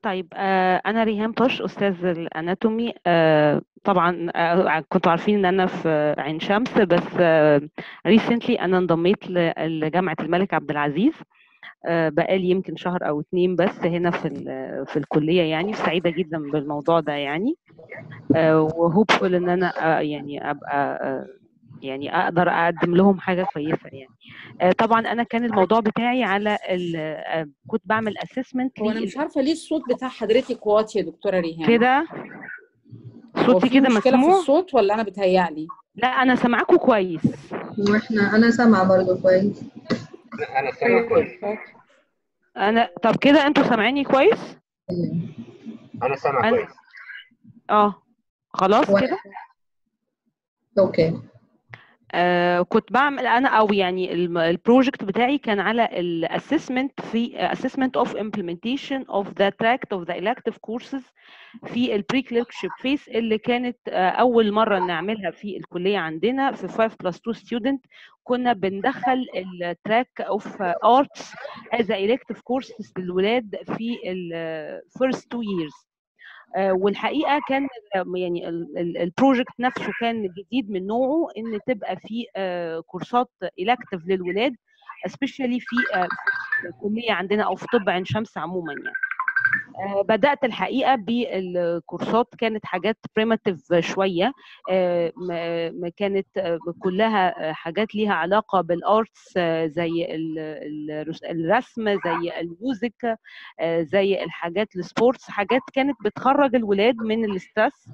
طيب آه، أنا ريهام طش أستاذ الأناتومي آه، طبعا آه، كنتوا عارفين إن أنا في عين شمس بس ريسنتلي أنا انضميت ل- لجامعة الملك عبد العزيز آه، بقالي يمكن شهر أو اتنين بس هنا في ال- في الكلية يعني سعيدة جدا بالموضوع ده يعني وهوبفul إن أنا آه، يعني أبقى آه، يعني اقدر اقدم لهم حاجه كويسه يعني آه، طبعا انا كان الموضوع بتاعي على ال- آه، كنت بعمل اسسمنت هو انا مش عارفه ليه الصوت بتاع حضرتك واطي يا دكتوره ريهام كده هو صوتي في كده مشكله في مسموع الصوت ولا انا بتهيألي لا انا سامعاكم كويس واحنا انا سامعه برضو كويس انا سامع كويس انا طب كده انتوا سامعيني كويس انا سامع أنا- كويس اه خلاص و- كده اوكي آه كنت بعمل انا او يعني الم- البروجكت بتاعي كان على الاسسمنت في assessment of implementation of the tract of the elective courses في البري كليركشيب فيس اللي كانت آه اول مره نعملها في الكليه عندنا في 5 plus 2 student كنا بندخل التراك اوف arts as a elective courses للولاد في ال first two years آه، والحقيقه كان ال- يعني البروجكت نفسه كان جديد من نوعه ان تبقى في آه، كورسات الكتيف للولاد especially في آه، في الكليه عندنا او في طب عين شمس عموما يعني آه، بدات الحقيقه بالكورسات كانت حاجات بريماتيف شويه آه، ما- ما كانت آه، كلها آه، حاجات ليها علاقه بالارتس آه، زي ال- ال- الرسم زي الميوزك آه، زي الحاجات السبورتس حاجات كانت بتخرج الولاد من الاسترس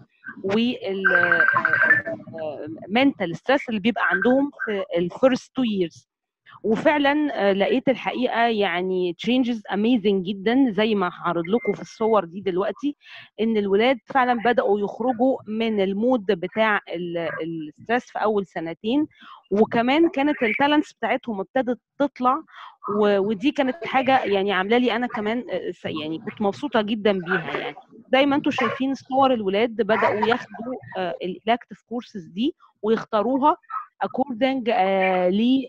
والمنتال ستريس اللي بيبقى عندهم في الفيرست تو ييرز وفعلا آه، لقيت الحقيقه يعني تشينجز اميزنج جدا زي ما هعرض لكم في الصور دي دلوقتي ان الولاد فعلا بداوا يخرجوا من المود بتاع الستريس في اول سنتين وكمان كانت التالنتس بتاعتهم ابتدت تطلع و- ودي كانت حاجه يعني عامله لي انا كمان آه، س- يعني كنت مبسوطه جدا بيها يعني زي ما انتم شايفين صور الولاد بداوا ياخدوا الالكتيف كورسز دي ويختاروها according آه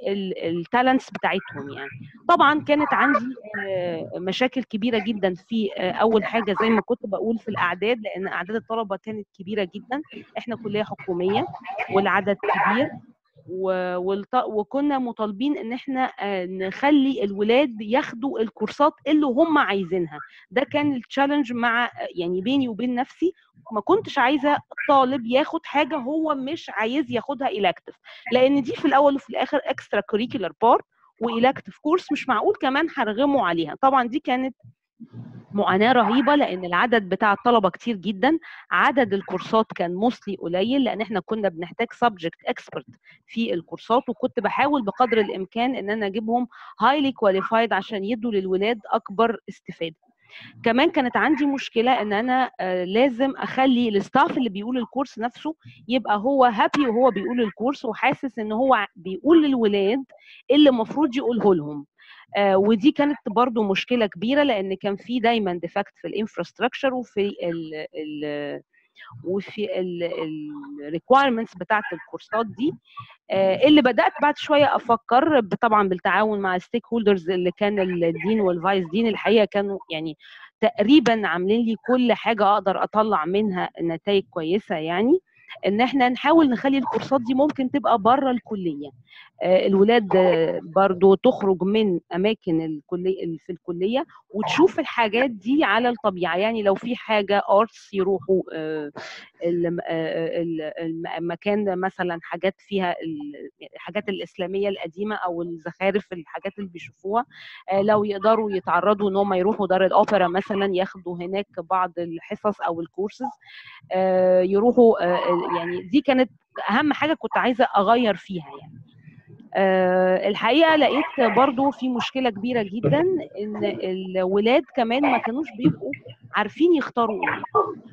للتالنتس بتاعتهم يعني طبعا كانت عندي آه مشاكل كبيره جدا في آه اول حاجه زي ما كنت بقول في الاعداد لان اعداد الطلبه كانت كبيره جدا احنا كليه حكوميه والعدد كبير و- والط- وكنا مطالبين ان احنا آه، نخلي الولاد ياخدوا الكورسات اللي هم عايزينها ده كان التشالنج مع يعني بيني وبين نفسي ما كنتش عايزه طالب ياخد حاجه هو مش عايز ياخدها elective لان دي في الاول وفي الاخر اكسترا كوريكولار بارت والكتيف كورس مش معقول كمان هرغمه عليها طبعا دي كانت معاناه رهيبه لان العدد بتاع الطلبه كتير جدا عدد الكورسات كان موستلي قليل لان احنا كنا بنحتاج سبجكت اكسبرت في الكورسات وكنت بحاول بقدر الامكان ان انا اجيبهم هايلي كواليفايد عشان يدوا للولاد اكبر استفاده كمان كانت عندي مشكله ان انا آه، لازم اخلي الستاف اللي بيقول الكورس نفسه يبقى هو هابي وهو بيقول الكورس وحاسس ان هو ع- بيقول للولاد اللي المفروض يقوله لهم آه، ودي كانت برضو مشكله كبيره لان كان في دايما ديفكت في الانفراستراكشر وفي ال ال وفي الريكوايرمنتس بتاعت الكورسات دي آه، اللي بدات بعد شويه افكر ب- طبعا بالتعاون مع الستيك هولدرز اللي كان الدين والفايس دين الحقيقه كانوا يعني تقريبا عاملين لي كل حاجه اقدر اطلع منها نتائج كويسه يعني ان احنا نحاول نخلي الكورسات دي ممكن تبقى بره الكليه آه، الولاد آه، برضو تخرج من اماكن الكليه في الكليه وتشوف الحاجات دي على الطبيعه يعني لو في حاجه ارتس يروحوا آه، الم- آه، ال- الم- المكان مثلا حاجات فيها ال- الحاجات الاسلاميه القديمه او الزخارف الحاجات اللي بيشوفوها آه، لو يقدروا يتعرضوا ان هم يروحوا دار الاوبرا مثلا ياخدوا هناك بعض الحصص او الكورسز آه، يروحوا آه، يعني دي كانت اهم حاجه كنت عايزه اغير فيها يعني آه، الحقيقه لقيت برضو في مشكله كبيره جدا ان الولاد كمان ما كانوش بيبقوا عارفين يختاروا ايه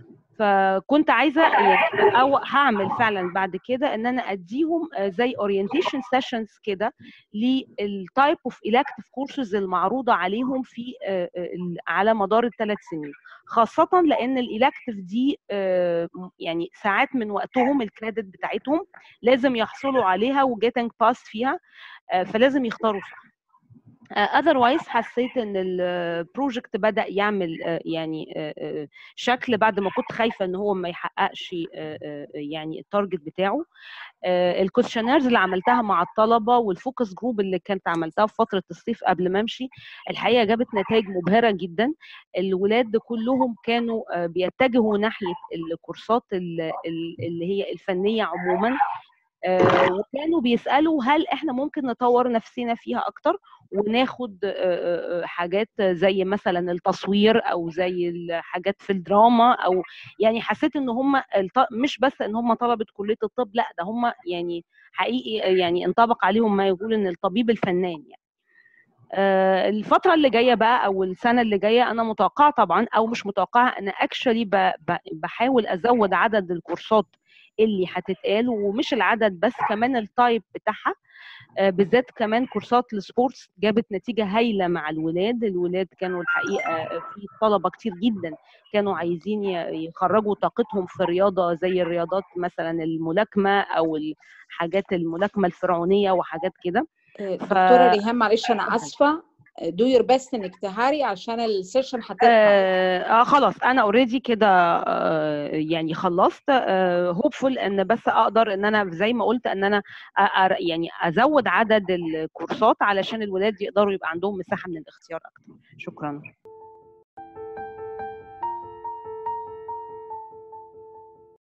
فكنت عايزه يعني او هعمل فعلا بعد كده ان انا اديهم آه، زي اورينتيشن سيشنز كده للتايب اوف elective كورسز المعروضه عليهم في آه، آه، ال- على مدار الثلاث سنين خاصه لان الالكتيف دي آه، يعني ساعات من وقتهم الكريدت بتاعتهم لازم يحصلوا عليها وجيتنج باس فيها آه، فلازم يختاروا صح اذروايز حسيت ان البروجكت بدا يعمل آه، يعني آه، آه، شكل بعد ما كنت خايفه ان هو ما يحققش آه، آه، يعني التارجت بتاعه الكوشنيرز اللي عملتها مع الطلبه والفوكس جروب اللي كانت عملتها في فتره الصيف قبل ما امشي الحقيقه جابت نتائج مبهره جدا الولاد كلهم كانوا آه، بيتجهوا ناحيه الكورسات ال- ال- اللي هي الفنيه عموما آه، وكانوا بيسالوا هل احنا ممكن نطور نفسنا فيها اكتر وناخد آه، آه، آه، حاجات زي مثلا التصوير او زي الحاجات في الدراما او يعني حسيت ان هم الط- مش بس ان هم طلبه كليه الطب لا ده هم يعني حقيقي يعني انطبق عليهم ما يقول ان الطبيب الفنان يعني آه، الفترة اللي جاية بقى أو السنة اللي جاية أنا متوقعة طبعا أو مش متوقعة أنا اكشولي بحاول أزود عدد الكورسات اللي هتتقال ومش العدد بس كمان التايب بتاعها آه، بالذات كمان كورسات السبورتس جابت نتيجة هايلة مع الولاد الولاد كانوا الحقيقة في طلبة كتير جدا كانوا عايزين ي- يخرجوا طاقتهم في رياضة زي الرياضات مثلا الملاكمة أو الحاجات الملاكمة الفرعونية وحاجات كده آه، ف- دكتوره ريهام معلش انا اتفضل. اسفه دو يور بيست انك تهاري عشان السيشن هتقطع آه, اه خلاص انا اوريدي كده آه يعني خلصت هوبفول ان بس اقدر ان انا زي ما قلت ان انا أ- أ- يعني ازود عدد الكورسات علشان الولاد يقدروا يبقى عندهم مساحه من الاختيار اكتر شكرا